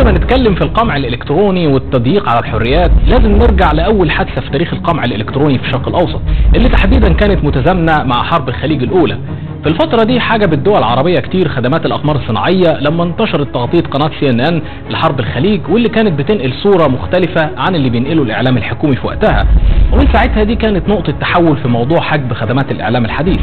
ما نتكلم في القمع الالكتروني والتضييق على الحريات لازم نرجع لاول حادثه في تاريخ القمع الالكتروني في الشرق الاوسط اللي تحديدا كانت متزامنه مع حرب الخليج الاولى في الفترة دي حجبت الدول العربية كتير خدمات الأقمار الصناعية لما انتشرت تغطية قناة سي ان ان لحرب الخليج واللي كانت بتنقل صورة مختلفة عن اللي بينقله الإعلام الحكومي في وقتها ومن ساعتها دي كانت نقطة تحول في موضوع حجب خدمات الإعلام الحديث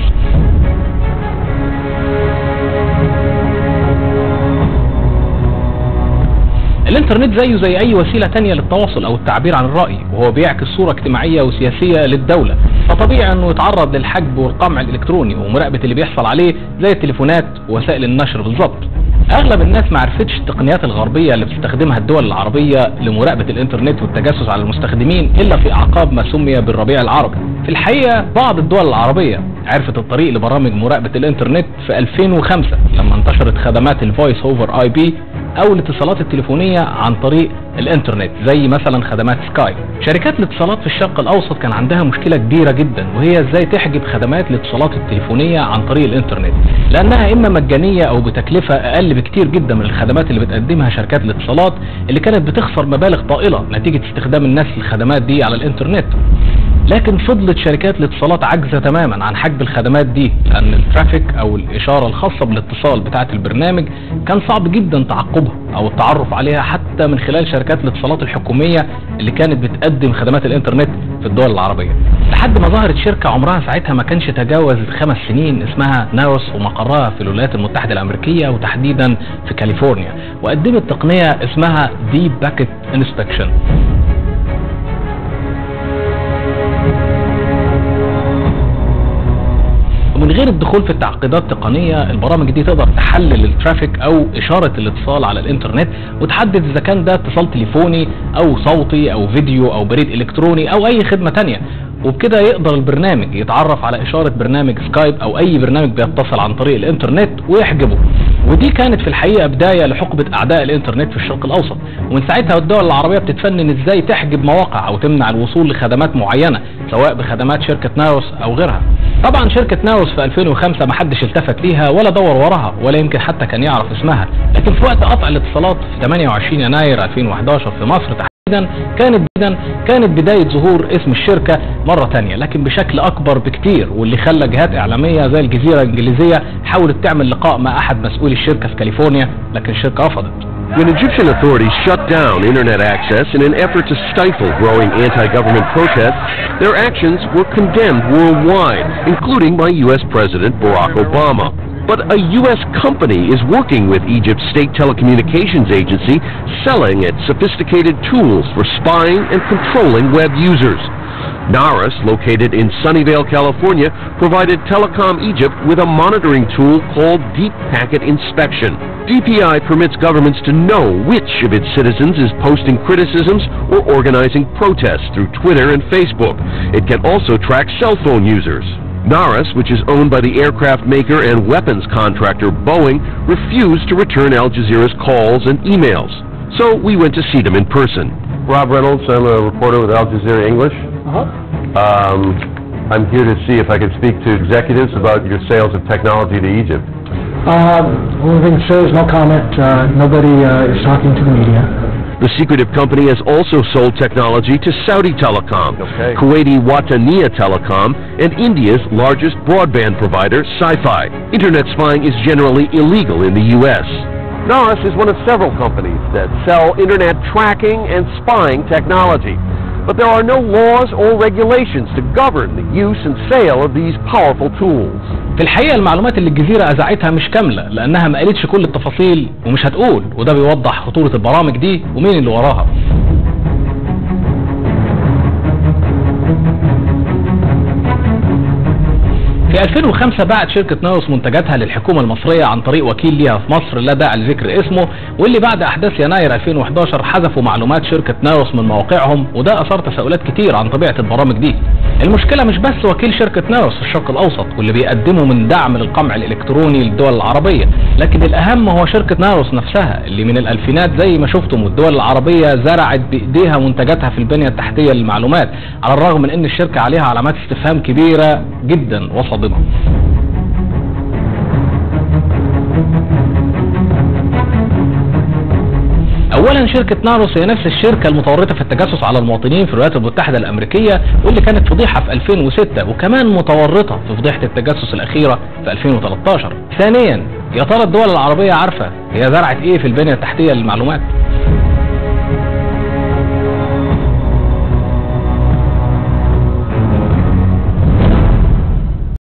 الانترنت زيه زي اي وسيلة تانية للتواصل او التعبير عن الرأي وهو بيعكس صورة اجتماعية وسياسية للدولة فطبيعي انه يتعرض للحجب والقمع الالكتروني ومراقبة اللي بيحصل عليه زي التليفونات ووسائل النشر بالظبط اغلب الناس ما عرفتش التقنيات الغربية اللي بتستخدمها الدول العربية لمراقبة الانترنت والتجسس على المستخدمين الا في اعقاب ما سمي بالربيع العربي في الحقيقة بعض الدول العربية عرفت الطريق لبرامج مراقبة الانترنت في 2005 لما انتشرت خدمات الفويس اوفر اي بي او الاتصالات التليفونية عن طريق الانترنت زي مثلا خدمات سكاي شركات الاتصالات في الشرق الاوسط كان عندها مشكلة كبيرة جدا وهي ازاي تحجب خدمات الاتصالات التليفونية عن طريق الانترنت لانها اما مجانية او بتكلفة اقل بكتير جدا من الخدمات اللي بتقدمها شركات الاتصالات اللي كانت بتخسر مبالغ طائلة نتيجة استخدام الناس للخدمات دي على الانترنت لكن فضلت شركات الاتصالات عاجزة تماما عن حجب الخدمات دي لان الترافيك او الاشارة الخاصة بالاتصال بتاعة البرنامج كان صعب جدا تعقبها او التعرف عليها حتى من خلال شركات الاتصالات الحكومية اللي كانت بتقدم خدمات الانترنت في الدول العربية لحد ما ظهرت شركة عمرها ساعتها ما كانش تجاوز خمس سنين اسمها ناروس ومقرها في الولايات المتحدة الامريكية وتحديدا في كاليفورنيا وقدمت تقنية اسمها دي باكيت انسبكشن ومن غير الدخول في التعقيدات التقنية البرامج دي تقدر تحلل الترافيك او اشارة الاتصال على الانترنت وتحدد اذا كان ده اتصال تليفوني او صوتي او فيديو او بريد الكتروني او اي خدمة تانية وبكده يقدر البرنامج يتعرف على اشارة برنامج سكايب او اي برنامج بيتصل عن طريق الانترنت ويحجبه ودي كانت في الحقيقة بداية لحقبة اعداء الانترنت في الشرق الاوسط ومن ساعتها الدول العربية بتتفنن ازاي تحجب مواقع او تمنع الوصول لخدمات معينة سواء بخدمات شركة ناروس او غيرها طبعا شركة ناروس في 2005 ما حدش التفت ليها ولا دور وراها ولا يمكن حتى كان يعرف اسمها لكن في وقت قطع الاتصالات في 28 يناير 2011 في مصر تحديدا كانت بداية كانت بداية ظهور اسم الشركة مرة تانية لكن بشكل أكبر بكتير واللي خلى جهات إعلامية زي الجزيرة الإنجليزية حاولت تعمل لقاء مع أحد مسؤولي الشركة في كاليفورنيا لكن الشركة رفضت When Egyptian authorities shut down internet access in an effort to stifle growing anti-government protests, their actions were condemned worldwide, including by U.S. President Barack Obama. But a U.S. company is working with Egypt's state telecommunications agency, selling it sophisticated tools for spying and controlling web users. NARAS, located in Sunnyvale, California, provided Telecom Egypt with a monitoring tool called Deep Packet Inspection. DPI permits governments to know which of its citizens is posting criticisms or organizing protests through Twitter and Facebook. It can also track cell phone users. NARAS, which is owned by the aircraft maker and weapons contractor Boeing, refused to return Al Jazeera's calls and emails. So we went to see them in person. Rob Reynolds, I'm a reporter with Al Jazeera English. Um, I'm here to see if I can speak to executives about your sales of technology to Egypt. Uh, only thing to say is no comment. Uh, nobody uh, is talking to the media. The secretive company has also sold technology to Saudi Telecom, Okay. Kuwaiti Wataniya Telecom, and India's largest broadband provider, Sci-Fi. Internet spying is generally illegal in the U.S. NARAS is one of several companies that sell internet tracking and spying technology. But there are no laws or regulations to govern the use and sale of these powerful tools. في الحقيقة المعلومات اللي الجزيرة أذاعتها مش كاملة لأنها ما قالتش كل التفاصيل ومش هتقول وده بيوضح خطورة البرامج دي ومين اللي وراها في 2005 باعت شركة ناروس منتجاتها للحكومة المصرية عن طريق وكيل ليها في مصر لا داعي لذكر اسمه واللي بعد أحداث يناير 2011 حذفوا معلومات شركة ناروس من مواقعهم وده أثار تساؤلات كتير عن طبيعة البرامج دي المشكلة مش بس وكيل شركة ناروس في الشرق الأوسط واللي بيقدموا من دعم للقمع الإلكتروني للدول العربية لكن الأهم هو شركة ناروس نفسها اللي من الألفينات زي ما شفتم والدول العربية زرعت بإيديها منتجاتها في البنية التحتية للمعلومات على الرغم من أن الشركة عليها علامات استفهام كبيرة جدا وصادمة اولا شركة ناروس هي نفس الشركة المتورطة في التجسس على المواطنين في الولايات المتحدة الامريكية واللي كانت فضيحة في 2006 وكمان متورطة في فضيحة التجسس الاخيرة في 2013 ثانيا يا ترى الدول العربية عارفة هي زرعت ايه في البنية التحتية للمعلومات